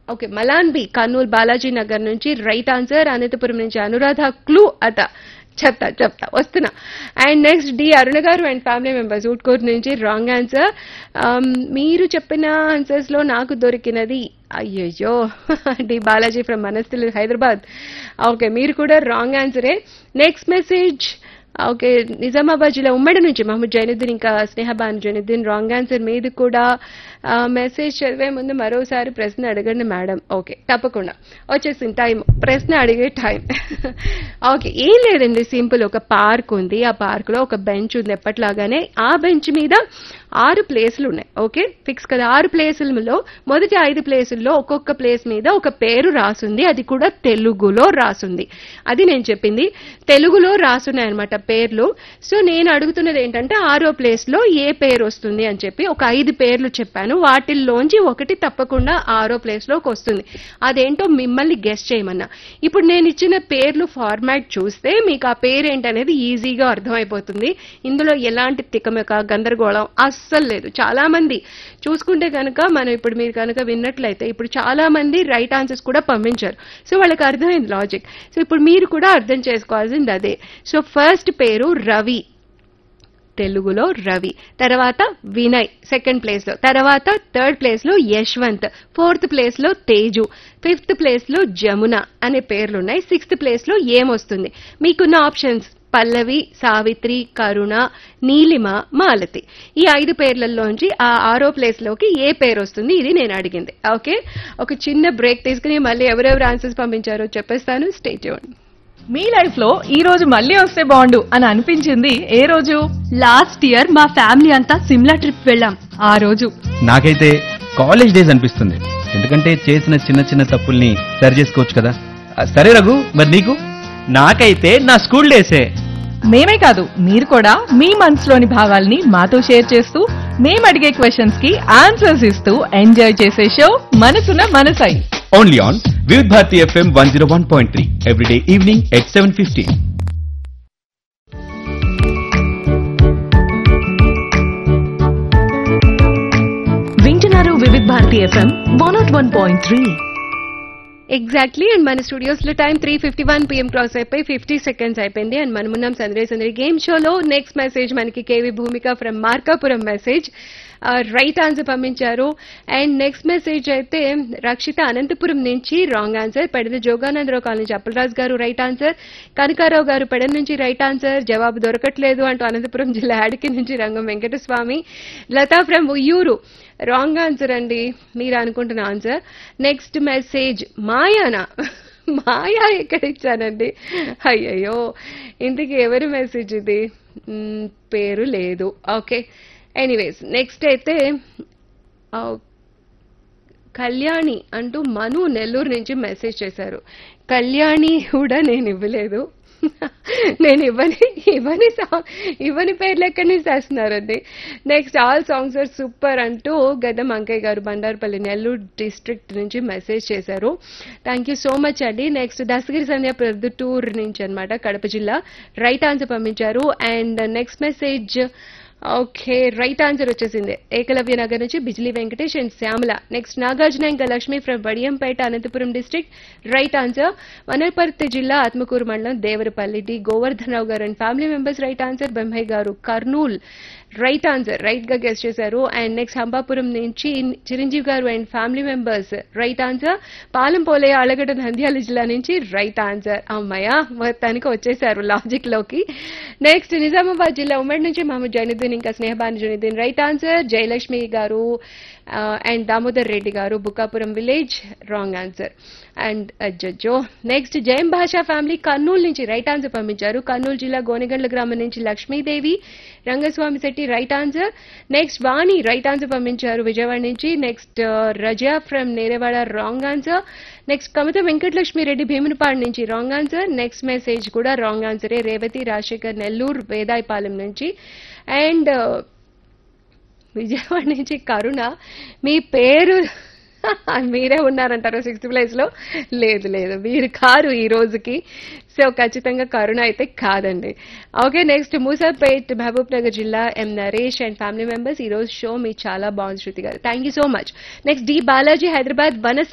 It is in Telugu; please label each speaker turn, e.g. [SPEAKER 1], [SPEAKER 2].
[SPEAKER 1] ఓకే మలాన్ బి కర్నూలు బాలాజీ నగర్ నుంచి రైట్ ఆన్సర్ అనంతపురం నుంచి అనురాధ క్లూ అత చెప్తా చెప్తా వస్తున్నా అండ్ నెక్స్ట్ డి అరుణ గారు అండ్ ఫ్యామిలీ మెంబర్స్ ఊట్కూరు నుంచి రాంగ్ ఆన్సర్ మీరు చెప్పిన ఆన్సర్స్ లో నాకు దొరికినది అయ్యయ్యో డి బాలాజీ ఫ్రమ్ మనస్థిల్ హైదరాబాద్ ఓకే మీరు కూడా రాంగ్ ఆన్సరే నెక్స్ట్ మెసేజ్ ఓకే నిజామాబాద్ జిల్లా ఉమ్మడి నుంచి మహమ్మద్ జైనుద్దీన్ ఇంకా స్నేహబాన్ జైనుద్దీన్ రాంగ్ ఆన్సర్ మీది కూడా మెసేజ్ చదివే ముందు మరోసారి ప్రశ్న అడగండి మేడం ఓకే తప్పకుండా వచ్చేసింది టైం ప్రశ్న అడిగే టైం ఓకే ఏం లేదండి సింపుల్ ఒక పార్క్ ఉంది ఆ పార్క్ లో ఒక బెంచ్ ఉంది ఎప్పట్లాగానే ఆ బెంచ్ మీద ఆరు ప్లేసులు ఉన్నాయి ఓకే ఫిక్స్ కదా ఆరు ప్లేసులలో మొదటి ఐదు ప్లేసుల్లో ఒక్కొక్క ప్లేస్ మీద ఒక పేరు రాసుంది అది కూడా తెలుగులో రాసుంది అది నేను చెప్పింది తెలుగులో రాసున్నాయి అనమాట పేర్లు సో నేను అడుగుతున్నది ఏంటంటే ఆరో ప్లేస్ లో ఏ పేరు వస్తుంది అని చెప్పి ఒక ఐదు పేర్లు చెప్పాను వాటిల్లోంచి ఒకటి తప్పకుండా ఆరో ప్లేస్ లోకి వస్తుంది అదేంటో మిమ్మల్ని గెస్ట్ చేయమన్నా ఇప్పుడు నేను ఇచ్చిన పేర్లు ఫార్మాట్ చూస్తే మీకు ఆ పేరు ఏంటనేది ఈజీగా అర్థమైపోతుంది ఇందులో ఎలాంటి తికమక గందరగోళం అస్సలు లేదు చాలా మంది చూసుకుంటే కనుక మనం ఇప్పుడు మీరు కనుక విన్నట్లయితే ఇప్పుడు చాలా మంది రైట్ ఆన్సర్స్ కూడా పంపించారు సో వాళ్ళకి అర్థమైంది లాజిక్ సో ఇప్పుడు మీరు కూడా అర్థం చేసుకోవాల్సింది అదే సో ఫస్ట్ పేరు రవి తెలుగులో రవి తర్వాత వినయ్ సెకండ్ ప్లేస్ లో తర్వాత థర్డ్ ప్లేస్ లో యశ్వంత్ ఫోర్త్ ప్లేస్ లో తేజు ఫిఫ్త్ ప్లేస్ లో జమున అనే పేర్లున్నాయి సిక్స్త్ ప్లేస్ లో ఏమొస్తుంది మీకున్న ఆప్షన్స్ పల్లవి సావిత్రి కరుణ నీలిమ మాలతి ఈ ఐదు పేర్లలోంచి ఆ ఆరో ప్లేస్ లోకి ఏ పేరు వస్తుంది ఇది నేను అడిగింది ఓకే ఒక చిన్న బ్రేక్ తీసుకుని మళ్ళీ ఎవరెవరు ఆన్సర్స్ పంపించారో చెప్పేస్తాను స్టేట్
[SPEAKER 2] మీ లైఫ్ లో ఈ రోజు మళ్ళీ వస్తే బాగుండు అని అనిపించింది ఏ రోజు
[SPEAKER 1] లాస్ట్ ఇయర్ మా ఫ్యామిలీ అంతా సిమ్లా ట్రిప్ వెళ్ళాం
[SPEAKER 2] ఆ రోజు
[SPEAKER 3] నాకైతే కాలేజ్ డేస్ అనిపిస్తుంది ఎందుకంటే చేసిన చిన్న చిన్న తప్పుల్ని సరి చేసుకోవచ్చు కదా ఆ, సరే రఘు మరి నీకు నాకైతే నా స్కూల్ డేసే
[SPEAKER 2] మేమే కాదు మీరు కూడా మీ మనసులోని భావాల్ని మాతో షేర్ చేస్తూ మేము అడిగే క్వశ్చన్స్ కి ఆన్సర్స్ ఇస్తూ ఎంజాయ్ చేసే show Manasuna Manasai
[SPEAKER 3] only on Vividh Bharati FM one zero one point three every day evening at seven fifteen
[SPEAKER 4] వింటున్నారు Vividha Bharati FM one nought one point three
[SPEAKER 1] exactly and మన స్టూడియోస్ లో time three fifty one PM cross అయిపోయి ఫిఫ్టీ సెకండ్స్ అయిపోయింది అండ్ మనం ఉన్నాం సందడి సందడి గేమ్ షోలో నెక్స్ట్ మెసేజ్ మనకి K V Bhumika from Markapuram message right answer పంపించారు అండ్ నెక్స్ట్ మెసేజ్ అయితే రక్షిత అనంతపురం నుంచి రాంగ్ ఆన్సర్ పెడద జోగానందరావు కాలనీ నుంచి అప్పలరాజు గారు రైట్ ఆన్సర్ కనకారావు గారు పెడ నుంచి రైట్ ఆన్సర్ జవాబు దొరకట్లేదు అంటూ అనంతపురం జిల్లా యాడికి నుంచి Rangam Venkataswamy Latha from Uyyuru wrong answer అండి మీరు అనుకుంటున్న ఆన్సర్ నెక్స్ట్ మెసేజ్ మాయానా మాయా ఎక్కడ ఇచ్చానండి అయ్యయ్యో ఇంతకీ ఎవరి మెసేజ్ ఇది మ్, పేరు లేదు ఓకే ఎనీవేస్ నెక్స్ట్ అయితే ఆ, కళ్యాణి అంటూ మను నెల్లూరు నుంచి మెసేజ్ చేశారు కళ్యాణి కూడా నేను ఇవ్వలేదు నేను ఇవ్వని ఇవ్వని song- ఇవ్వని పేర్లు ఎక్కడి నుంచి చేస్తున్నారండి next all songs are super అంటూ గద్దం అంకయ్య గారు బండారుపల్లి నెల్లూరు డిస్ట్రిక్ట్ నుంచి మెసేజ్ చేశారు థ్యాంక్ యూ సో మచ్ అండి నెక్స్ట్ దసగిరి సంధ్య ప్రొద్దుటూరు నుంచి అన్నమాట కడప జిల్లా రైట్ ఆన్సర్ పంపించారు and next message okay right answer వచ్చేసింది ఏకలవ్య నగర్ నుంచి బిజ్లీ వెంకటేష్ అండ్ శ్యామల నెక్స్ట్ నాగార్జున ఇంకా Lakshmi from Badiyampeta Anantapur district right answer Wanaparthy జిల్లా ఆత్మకూరు మండలం Devarapalli D Govardhan Rao garu and family members right answer బెంభయ్ garu Kurnool right answer right గా గెస్ట్ చేశారు అండ్ నెక్స్ట్ హంబాపురం నుంచి Chiranjeevi garu and family members right answer Palem పోలే అలగడ్డ నంద్యాల జిల్లా నుంచి రైట్ ఆన్సర్ అమ్మయ్య మొత్తానికి వచ్చేసారు లాజిక్ లోకి నెక్స్ట్ నిజామాబాద్ జిల్లా ఉమ్మడి నుంచి మహమ్మద్ జైనుద్దీన్ ఇంకా Snehaban Zainuddin right answer Jayalakshmi garu and Damodar Reddy garu Bukkapuram village wrong answer and జడ్జో నెక్స్ట్ జయం భాషా ఫ్యామిలీ కర్నూలు నుంచి రైట్ ఆన్సర్ పంపించారు కర్నూలు జిల్లా గోనెగండ్ల గ్రామం నుంచి Lakshmidevi Rangaswamy Shetty right answer next Vani right answer పంపించారు విజయవాడ నుంచి next Raza from Nerevada wrong answer next Kamatha Venkatalakshmi Reddy Bheemunipadu నుంచి రాంగ్ ఆన్సర్ నెక్స్ట్ మెసేజ్ కూడా రాంగ్ ఆన్సరే రేవతి రాజశేఖర్ నెల్లూరు వేదాయపాలెం నుంచి అండ్ విజయవాడ నుంచి కరుణ మీ పేరు మీరే ఉన్నారంటారు సిక్స్త్ ప్లేస్ లో లేదు లేదు మీరు కారు ఈ రోజుకి సో ఖచ్చితంగా కరుణ అయితే కాదండి okay next Musapet Mahbubnagar జిల్లా M Naresh and family members ఈ రోజు షో మీ చాలా బాగుంది Shruti garu thank you so much next D Balaji Hyderabad వనస్